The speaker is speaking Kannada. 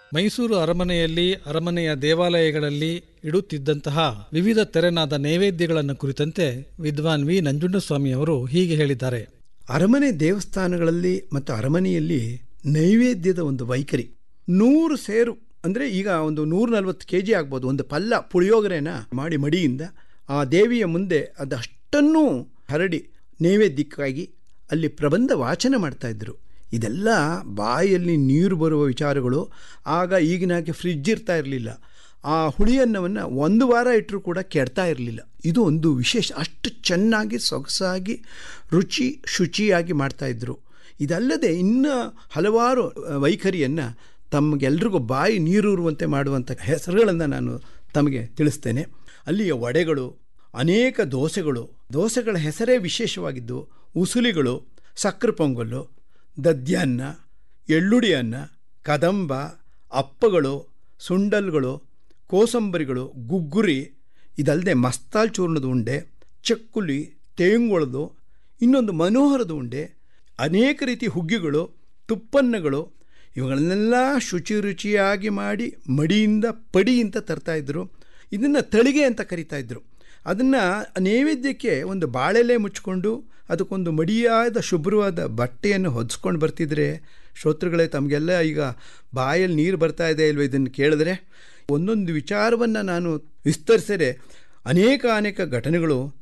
ಮೈಸೂರು ಅರಮನೆಯಲ್ಲಿ ಅರಮನೆಯ ದೇವಾಲಯಗಳಲ್ಲಿ ಇಡುತ್ತಿದ್ದಂತಹ ವಿವಿಧ ತೆರೆನಾದ ನೈವೇದ್ಯಗಳನ್ನು ಕುರಿತಂತೆ ವಿದ್ವಾನ್ ವಿ ನಂಜುಂಡಸ್ವಾಮಿಯವರು ಹೀಗೆ ಹೇಳಿದ್ದಾರೆ ಅರಮನೆ ದೇವಸ್ಥಾನಗಳಲ್ಲಿ ಮತ್ತು ಅರಮನೆಯಲ್ಲಿ ನೈವೇದ್ಯದ ಒಂದು ವೈಖರಿ ನೂರು ಸೇರು ಅಂದರೆ ಈಗ ಒಂದು ನೂರ ನಲ್ವತ್ತು ಕೆ ಜಿ ಆಗ್ಬೋದು ಒಂದು ಪಲ್ಲ ಪುಳಿಯೋಗರೆನ ಮಾಡಿ ಮಡಿಯಿಂದ ಆ ದೇವಿಯ ಮುಂದೆ ಅದಷ್ಟನ್ನೂ ಹರಡಿ ನೈವೇದ್ಯಕ್ಕಾಗಿ ಅಲ್ಲಿ ಪ್ರಬಂಧ ವಾಚನ ಮಾಡ್ತಾಯಿದ್ರು ಇದೆಲ್ಲ ಬಾಯಲ್ಲಿ ನೀರು ಬರುವ ವಿಚಾರಗಳು ಆಗ ಈಗಿನಾಗೆ ಫ್ರಿಡ್ಜ್ ಇರ್ತಾ ಇರಲಿಲ್ಲ ಆ ಹುಳಿಯನ್ನವನ್ನು ಒಂದು ವಾರ ಇಟ್ಟರೂ ಕೂಡ ಕೆಡ್ತಾ ಇರಲಿಲ್ಲ ಇದು ಒಂದು ವಿಶೇಷ ಅಷ್ಟು ಚೆನ್ನಾಗಿ ಸೊಗಸಾಗಿ ರುಚಿ ಶುಚಿಯಾಗಿ ಮಾಡ್ತಾಯಿದ್ರು ಇದಲ್ಲದೆ ಇನ್ನು ಹಲವಾರು ವೈಖರಿಯನ್ನು ತಮಗೆಲ್ರಿಗೂ ಬಾಯಿ ನೀರೂರುವಂತೆ ಮಾಡುವಂಥ ಹೆಸರುಗಳನ್ನು ನಾನು ತಮಗೆ ತಿಳಿಸ್ತೇನೆ ಅಲ್ಲಿಯ ವಡೆಗಳು ಅನೇಕ ದೋಸೆಗಳು ದೋಸೆಗಳ ಹೆಸರೇ ವಿಶೇಷವಾಗಿದ್ದು ಉಸುಲಿಗಳು ಸಕ್ಕರೆ ಪೊಂಗಲ್ಲು ದದ್ಯಾನ್ನ ಎಳ್ಳುಡಿ ಅನ್ನ ಕದಂಬ ಅಪ್ಪಗಳು ಸುಂಡಲ್ಗಳು ಕೋಸಂಬರಿಗಳು ಗುಗ್ಗುರಿ ಇದಲ್ಲದೆ ಮಸ್ತಾಲ್ ಚೂರ್ಣದ ಉಂಡೆ ಚಕ್ಕುಲಿ ತೇಂಗೊಳದು ಇನ್ನೊಂದು ಮನೋಹರದ ಉಂಡೆ ಅನೇಕ ರೀತಿ ಹುಗ್ಗಿಗಳು ತುಪ್ಪನ್ನಗಳು ಇವುಗಳನ್ನೆಲ್ಲ ಶುಚಿ ರುಚಿಯಾಗಿ ಮಾಡಿ ಮಡಿಯಿಂದ ಪಡಿ ಅಂತ ತರ್ತಾಯಿದ್ರು ಇದನ್ನು ತಳಿಗೆ ಅಂತ ಕರಿತಾಯಿದ್ರು ಅದನ್ನು ನೈವೇದ್ಯಕ್ಕೆ ಒಂದು ಬಾಳೆಲೆ ಮುಚ್ಕೊಂಡು ಅದಕ್ಕೊಂದು ಮಡಿಯಾದ ಶುಭ್ರವಾದ ಬಟ್ಟೆಯನ್ನು ಹೊದಿಸ್ಕೊಂಡು ಬರ್ತಿದ್ರೆ ಶ್ರೋತೃಗಳೇ ತಮಗೆಲ್ಲ ಈಗ ಬಾಯಲ್ಲಿ ನೀರು ಬರ್ತಾ ಇದೆ ಇಲ್ವ ಇದನ್ನು ಕೇಳಿದ್ರೆ ಒಂದೊಂದು ವಿಚಾರವನ್ನು ನಾನು ವಿಸ್ತರಿಸಿದರೆ ಅನೇಕ ಅನೇಕ ಘಟನೆಗಳು